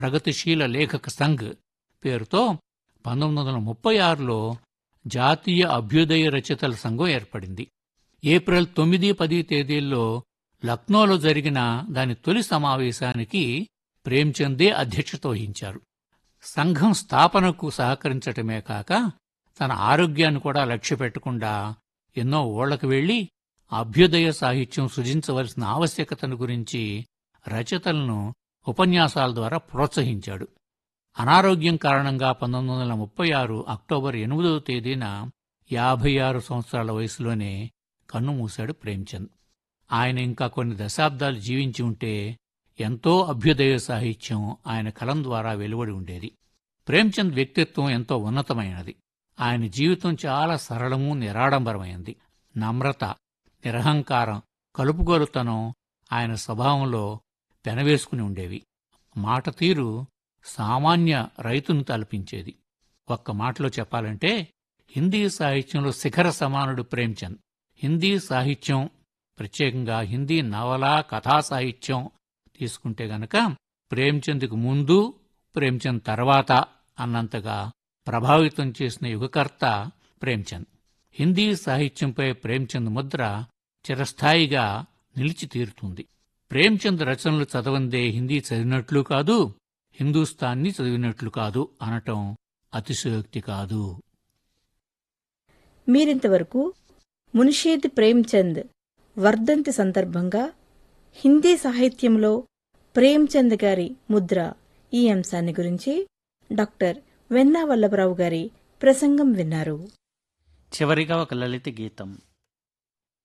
ప్రగతిశీల లేఖక సంఘ్ పేరుతో పంతొమ్మిది వందల ముప్పై ఆరులో జాతీయ అభ్యుదయ రచయితల సంఘం ఏర్పడింది ఏప్రిల్ తొమ్మిది పది తేదీల్లో లక్నోలో జరిగిన దాని తొలి సమావేశానికి ప్రేమ్చందే అధ్యక్షత వహించారు సంఘం స్థాపనకు సహకరించటమే కాక తన ఆరోగ్యాన్ని కూడా లక్ష్యపెట్టకుండా ఎన్నో ఓళ్లకు వెళ్లి అభ్యుదయ సాహిత్యం సృజించవలసిన ఆవశ్యకతను గురించి రచయితలను ఉపన్యాసాల ద్వారా ప్రోత్సహించాడు అనారోగ్యం కారణంగా పంతొమ్మిది వందల ముప్పై ఆరు అక్టోబర్ ఎనిమిదవ తేదీన యాభై ఆరు సంవత్సరాల వయసులోనే కన్నుమూశాడు ప్రేమ్చంద్ ఆయన ఇంకా కొన్ని దశాబ్దాలు జీవించి ఉంటే ఎంతో అభ్యుదయ సాహిత్యం ఆయన కలం ద్వారా వెలువడి ఉండేది ప్రేమ్చంద్ వ్యక్తిత్వం ఎంతో ఉన్నతమైనది ఆయన జీవితం చాలా సరళము నిరాడంబరమైంది నమ్రత నిరహంకారం కలుపుగోలుతనం ఆయన స్వభావంలో పెనవేసుకుని ఉండేవి మాట తీరు సామాన్య రైతును తలపించేది ఒక్క మాటలో చెప్పాలంటే హిందీ సాహిత్యంలో శిఖర సమానుడు ప్రేమ్చంద్ హిందీ సాహిత్యం ప్రత్యేకంగా హిందీ నవల కథా సాహిత్యం తీసుకుంటే గనక ప్రేమ్చంద్కు ముందు ప్రేమ్చంద్ తర్వాత అన్నంతగా ప్రభావితం చేసిన యుగకర్త ప్రేమ్చంద్ హిందీ సాహిత్యంపై ప్రేమ్చంద్ ముద్ర చిరస్థాయిగా నిలిచి తీరుతుంది ప్రేమ్చంద్ రచనలు చదవందే హిందీ చదివినట్లు కాదు హిందూస్థాన్ని చదివినట్లు కాదు అనటం అతిశయోక్తి కాదు మీరింతవరకు మున్షీద్ ప్రేమ్చంద్ వర్ధంతి సందర్భంగా హిందీ సాహిత్యంలో ప్రేమ్చంద్ గారి ముద్ర ఈ అంశాన్ని గురించి డాక్టర్ వెన్నా వల్లభరావు గారి ప్రసంగం విన్నారు చివరిగా ఒక లలిత గీతం